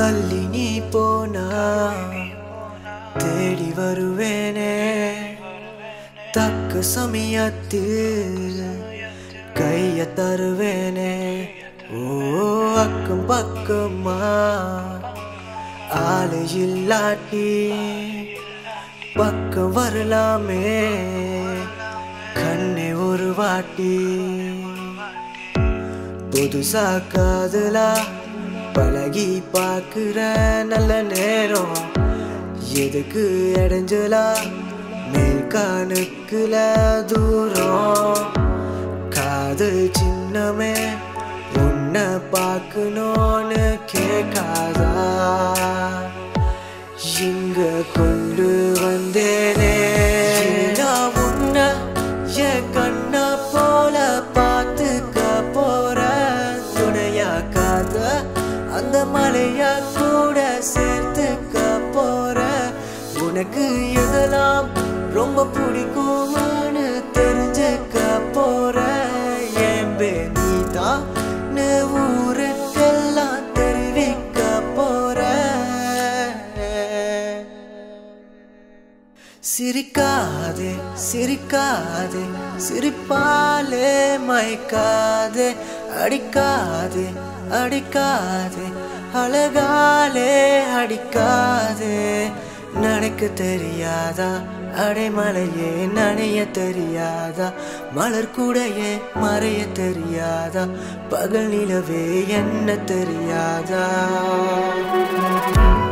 தள்ளி நீ போனா தேடி வருவேனே தக்க சமயத்தில் கைய தருவேனே ஓ அக்கம் பக்கமா ஆளு இல்லாட்டி பக்கம் வரலாமே கண்ணே ஒரு வாட்டி புதுசா காதலா பழகி பார்க்கிற நல்ல நேரம் எதுக்கு இடைஞ்சலா மேல் காணுக்குல தூரம் காதல் சின்னமே உன்னை பார்க்கணும்னு கேட்காதா இங்க கொண்டு வந்தேனே நான் உன்னை என் கண்ணா போல பார்த்துக்க போற துணையா காத அந்த மலையா கூட சேர்த்துக்க போற உனக்கு எதெல்லாம் ரொம்ப பிடிக்கும்னு தெரிஞ்சுக்க போற என் நீதான் ஊருக்கெல்லாம் தெரிவிக்க போற சிரிக்காதே சிரிக்காதே சிரிப்பாலே மயக்காதே அடிக்காதே அடிக்காதே அழகாலே அடிக்காதே நடக்க தெரியாதா அடைமலையே நனைய தெரியாதா மலர் கூடையே மறைய தெரியாதா பகல் நிலவே என்ன தெரியாதா